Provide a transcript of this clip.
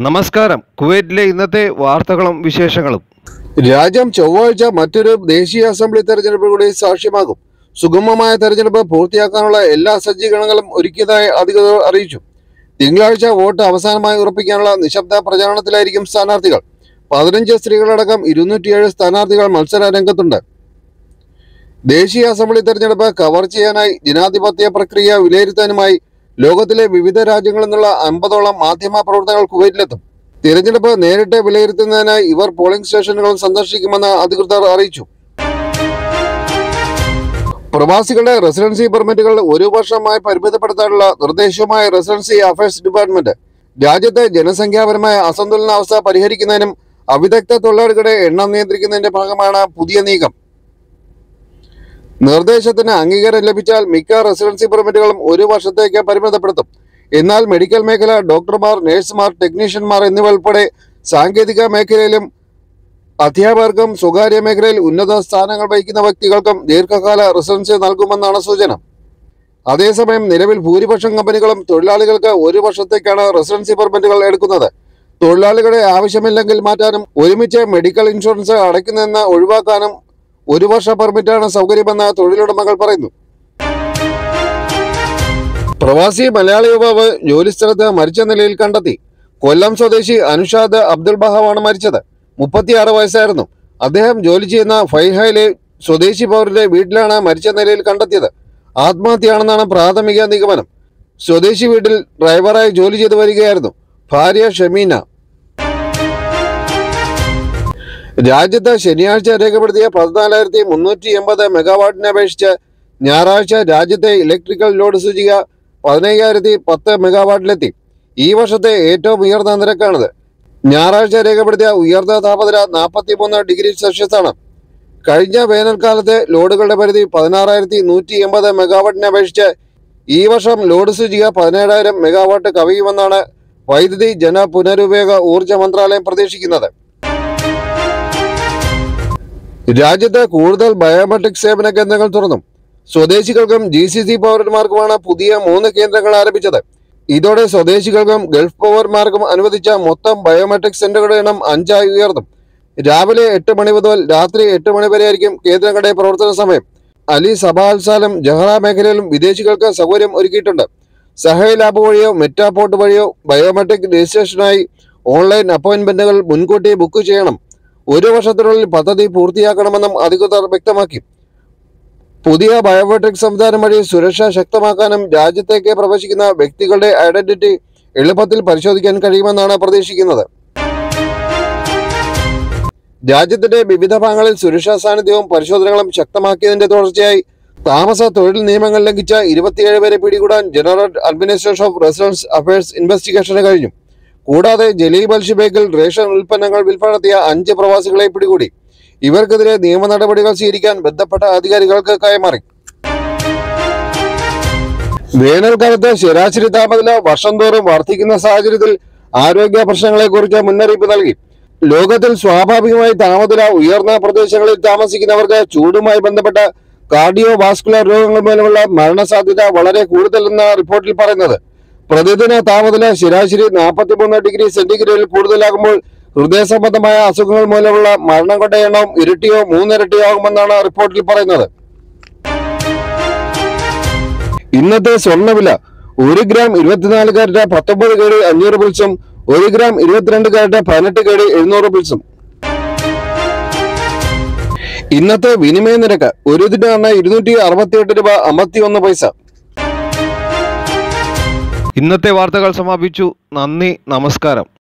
നമസ്കാരം കുവൈറ്റിലെ ഇന്നത്തെ വാർത്തകളും വിശേഷങ്ങളും രാജ്യം ചൊവ്വാഴ്ച മറ്റൊരു ദേശീയ അസംബ്ലി തെരഞ്ഞെടുപ്പ് കൂടി സാക്ഷ്യമാകും സുഗമമായ തെരഞ്ഞെടുപ്പ് പൂർത്തിയാക്കാനുള്ള എല്ലാ സജ്ജീകരണങ്ങളും ഒരുക്കിയതായി അധികൃതർ അറിയിച്ചു തിങ്കളാഴ്ച വോട്ട് അവസാനമായി ഉറപ്പിക്കാനുള്ള നിശബ്ദ പ്രചാരണത്തിലായിരിക്കും സ്ഥാനാർത്ഥികൾ പതിനഞ്ച് സ്ത്രീകളടക്കം ഇരുന്നൂറ്റിയേഴ് സ്ഥാനാർത്ഥികൾ മത്സര രംഗത്തുണ്ട് ദേശീയ അസംബ്ലി തെരഞ്ഞെടുപ്പ് കവർ ചെയ്യാനായി ജനാധിപത്യ പ്രക്രിയ വിലയിരുത്താനുമായി ലോകത്തിലെ വിവിധ രാജ്യങ്ങളിൽ നിന്നുള്ള അമ്പതോളം മാധ്യമ പ്രവർത്തകർ കുവൈറ്റിലെത്തും തിരഞ്ഞെടുപ്പ് നേരിട്ട് വിലയിരുത്തുന്നതിനായി ഇവർ പോളിംഗ് സ്റ്റേഷനുകളും സന്ദർശിക്കുമെന്ന് അധികൃതർ അറിയിച്ചു പ്രവാസികളുടെ റെസിഡൻസി പെർമിറ്റുകൾ ഒരു വർഷമായി പരിമിതപ്പെടുത്താനുള്ള നിർദ്ദേശവുമായി റെസിഡൻസി അഫയേഴ്സ് ഡിപ്പാർട്ട്മെന്റ് രാജ്യത്തെ ജനസംഖ്യാപരമായ അസന്തുലനാവസ്ഥ പരിഹരിക്കുന്നതിനും അവിദഗ്ധ തൊഴിലാളികളുടെ എണ്ണം നിയന്ത്രിക്കുന്നതിന്റെ ഭാഗമാണ് പുതിയ നീക്കം നിർദ്ദേശത്തിന് അംഗീകാരം ലഭിച്ചാൽ മിക്ക റെസിഡൻസി പെർമിറ്റുകളും ഒരു വർഷത്തേക്ക് പരിമിതപ്പെടുത്തും എന്നാൽ മെഡിക്കൽ മേഖല ഡോക്ടർമാർ നഴ്സുമാർ ടെക്നീഷ്യന്മാർ എന്നിവ ഉൾപ്പെടെ സാങ്കേതിക മേഖലയിലും അധ്യാപകർക്കും സ്വകാര്യ മേഖലയിൽ ഉന്നത സ്ഥാനങ്ങൾ വഹിക്കുന്ന വ്യക്തികൾക്കും ദീർഘകാല റെസിഡൻസി നൽകുമെന്നാണ് സൂചന അതേസമയം നിലവിൽ ഭൂരിപക്ഷം കമ്പനികളും തൊഴിലാളികൾക്ക് ഒരു വർഷത്തേക്കാണ് റെസിഡൻസി പെർമിറ്റുകൾ എടുക്കുന്നത് തൊഴിലാളികളെ ആവശ്യമില്ലെങ്കിൽ മാറ്റാനും ഒരുമിച്ച് മെഡിക്കൽ ഇൻഷുറൻസ് അടയ്ക്കുന്നതെന്ന് ഒഴിവാക്കാനും ഒരു വർഷ പെർമിറ്റാണ് സൗകര്യമെന്ന് തൊഴിലുടമകൾ പറയുന്നു പ്രവാസി മലയാളി യുവാവ് ജോലിസ്ഥലത്ത് മരിച്ച നിലയിൽ കണ്ടെത്തി കൊല്ലം സ്വദേശി അനുഷാദ് അബ്ദുൾ ബഹാവാണ് മരിച്ചത് മുപ്പത്തിയാറ് വയസ്സായിരുന്നു അദ്ദേഹം ജോലി ചെയ്യുന്ന ഫൈഹയിലെ സ്വദേശി പൗരന്റെ വീട്ടിലാണ് മരിച്ച നിലയിൽ കണ്ടെത്തിയത് ആത്മഹത്യയാണെന്നാണ് പ്രാഥമിക നിഗമനം സ്വദേശി വീട്ടിൽ ഡ്രൈവറായി ജോലി ചെയ്തു വരികയായിരുന്നു ഭാര്യ ഷമീന രാജ്യത്ത് ശനിയാഴ്ച രേഖപ്പെടുത്തിയ പതിനാലായിരത്തി മുന്നൂറ്റി എൺപത് മെഗാവാട്ടിനെ അപേക്ഷിച്ച് ഞായറാഴ്ച രാജ്യത്തെ ഇലക്ട്രിക്കൽ ലോഡ് സൂചിക പതിനയ്യായിരത്തി പത്ത് മെഗാവാട്ടിലെത്തി ഈ വർഷത്തെ ഏറ്റവും ഉയർന്ന നിരക്കാണിത് ഞായറാഴ്ച രേഖപ്പെടുത്തിയ ഉയർന്ന താപനില നാൽപ്പത്തിമൂന്ന് ഡിഗ്രി സെൽഷ്യസ് ആണ് കഴിഞ്ഞ വേനൽക്കാലത്തെ ലോഡുകളുടെ പരിധി പതിനാറായിരത്തി നൂറ്റി എൺപത് മെഗാവാട്ടിനെ അപേക്ഷിച്ച് ഈ വർഷം ലോഡ് സൂചിക പതിനേഴായിരം മെഗാവാട്ട് കവിയുമെന്നാണ് വൈദ്യുതി ജന പുനരുപയോഗ ഊർജ മന്ത്രാലയം പ്രതീക്ഷിക്കുന്നത് രാജ്യത്ത് കൂടുതൽ ബയോമെട്രിക് സേവന കേന്ദ്രങ്ങൾ തുറന്നു സ്വദേശികൾക്കും ജി സി സി പൗരന്മാർക്കുമാണ് പുതിയ മൂന്ന് കേന്ദ്രങ്ങൾ ആരംഭിച്ചത് ഇതോടെ സ്വദേശികൾക്കും ഗൾഫ് പൗരന്മാർക്കും അനുവദിച്ച മൊത്തം ബയോമെട്രിക് സെന്ററുകളുടെ എണ്ണം അഞ്ചായി ഉയർന്നു രാവിലെ എട്ട് മണി മുതൽ രാത്രി എട്ട് മണി വരെയായിരിക്കും കേന്ദ്രങ്ങളുടെ പ്രവർത്തന സമയം അലി സബാൽസാലം ജഹറ മേഖലയിലും വിദേശികൾക്ക് സൗകര്യം ഒരുക്കിയിട്ടുണ്ട് സഹൈ ലാബ് വഴിയോ മെറ്റാപോർട്ട് വഴിയോ ബയോമെട്രിക് രജിസ്ട്രേഷനായി ഓൺലൈൻ അപ്പോയിന്റ്മെന്റുകൾ മുൻകൂട്ടി ബുക്ക് ചെയ്യണം ഒരു വർഷത്തിനുള്ളിൽ പദ്ധതി പൂർത്തിയാക്കണമെന്നും അധികൃതർ വ്യക്തമാക്കി പുതിയ ബയോമെട്രിക് സംവിധാനം വഴി സുരക്ഷ ശക്തമാക്കാനും രാജ്യത്തേക്ക് പ്രവേശിക്കുന്ന വ്യക്തികളുടെ ഐഡന്റിറ്റി എളുപ്പത്തിൽ പരിശോധിക്കാൻ കഴിയുമെന്നാണ് പ്രതീക്ഷിക്കുന്നത് രാജ്യത്തിന്റെ വിവിധ ഭാഗങ്ങളിൽ സുരക്ഷാ സാന്നിധ്യവും പരിശോധനകളും ശക്തമാക്കിയതിന്റെ തുടർച്ചയായി താമസ തൊഴിൽ നിയമങ്ങൾ ലംഘിച്ച ഇരുപത്തിയേഴ് പേരെ പിടികൂടാൻ general administration of residence affairs ഇൻവെസ്റ്റിഗേഷന് കഴിഞ്ഞു കൂടാതെ ജലീബ് അൽഷിബേക്കിൽ റേഷൻ ഉൽപ്പന്നങ്ങൾ വിൽപ്പന നടത്തിയ അഞ്ച് പ്രവാസികളെ പിടികൂടി ഇവർക്കെതിരെ നിയമ നടപടികൾ സ്വീകരിക്കാൻ ബന്ധപ്പെട്ട അധികാരികൾക്ക് കൈമാറി വേനൽക്കാലത്ത് ശരാശരി താപനില വർഷം തോറും വർദ്ധിക്കുന്ന സാഹചര്യത്തിൽ ആരോഗ്യ പ്രശ്നങ്ങളെക്കുറിച്ച് മുന്നറിയിപ്പ് നൽകി ലോകത്തിൽ സ്വാഭാവികമായി താപനില ഉയർന്ന പ്രദേശങ്ങളിൽ താമസിക്കുന്നവർക്ക് ചൂടുമായി ബന്ധപ്പെട്ട കാർഡിയോ വാസ്കുലർ രോഗങ്ങൾ മൂലമുള്ള മരണസാധ്യത വളരെ കൂടുതലെന്ന റിപ്പോർട്ടിൽ പറയുന്നത് പ്രതിദിന താപനില ശരാശരി നാൽപ്പത്തിമൂന്ന് ഡിഗ്രി സെന്റിഗ്രേഡിൽ കൂടുതലാകുമ്പോൾ ഹൃദയ സംബന്ധമായ അസുഖങ്ങൾ മൂലമുള്ള മരണങ്ങളുടെ എണ്ണം ഇരട്ടിയോ മൂന്നിരട്ടിയോ ആകുമെന്നാണ് റിപ്പോർട്ടിൽ പറയുന്നത് ഇന്നത്തെ സ്വർണ്ണവില ഒരു ഗ്രാം ഇരുപത്തിനാല് കാരറ്റ് പത്തൊമ്പത് കേടി അഞ്ഞൂറ് പിൽസും ഒരു ഗ്രാം ഇരുപത്തിരണ്ട് കാരറ്റ് പതിനെട്ട് കേടി എഴുന്നൂറ് പിൽസും ഇന്നത്തെ വിനിമയ നിരക്ക് ഒരു ദിനാണ് ഇരുന്നൂറ്റി അറുപത്തിയെട്ട് രൂപ അമ്പത്തി ഒന്ന് പൈസ ഇന്നത്തെ വാർത്തകൾ സമാപിച്ചു നന്ദി നമസ്കാരം